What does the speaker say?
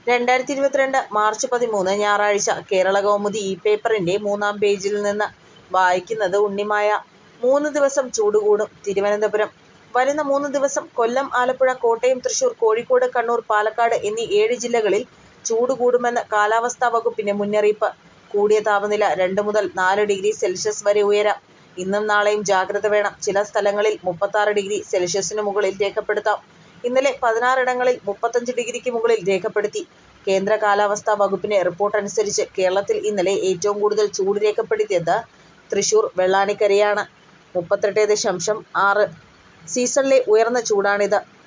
രണ്ടായിരത്തി ഇരുപത്തിരണ്ട് മാർച്ച് പതിമൂന്ന് ഞായറാഴ്ച കേരളകൗമുദി ഈ പേപ്പറിന്റെ മൂന്നാം പേജിൽ നിന്ന് വായിക്കുന്നത് ഉണ്ണിമായ. മൂന്ന് ദിവസം ചൂട് കൂടും തിരുവനന്തപുരം വരുന്ന മൂന്ന് ദിവസം കൊല്ലം, ആലപ്പുഴ, കോട്ടയം, തൃശൂർ, കോഴിക്കോട്, കണ്ണൂർ, പാലക്കാട് എന്നീ ഏഴ് ജില്ലകളിൽ ചൂട് കൂടുമെന്ന് കാലാവസ്ഥാ വകുപ്പിന്റെ മുന്നറിയിപ്പ്. കൂടിയ താപനില രണ്ട് മുതൽ നാല് ഡിഗ്രി സെൽഷ്യസ് വരെ ഉയരാം. ഇന്നും നാളെയും ജാഗ്രത വേണം. ചില സ്ഥലങ്ങളിൽ മുപ്പത്താറ് ഡിഗ്രി സെൽഷ്യസിനു മുകളിൽ രേഖപ്പെടുത്താം. ഇന്നലെ പതിനാറിടങ്ങളിൽ മുപ്പത്തഞ്ച് ഡിഗ്രിക്ക് മുകളിൽ രേഖപ്പെടുത്തി. കേന്ദ്ര കാലാവസ്ഥാ വകുപ്പിന്റെ റിപ്പോർട്ടനുസരിച്ച് കേരളത്തിൽ ഇന്നലെ ഏറ്റവും കൂടുതൽ ചൂട് രേഖപ്പെടുത്തിയത് തൃശൂർ വെള്ളാനിക്കരയാണ്. മുപ്പത്തെട്ടേ ദശാംശം ആറ്. സീസണിലെ ഉയർന്ന ചൂടാണിത്.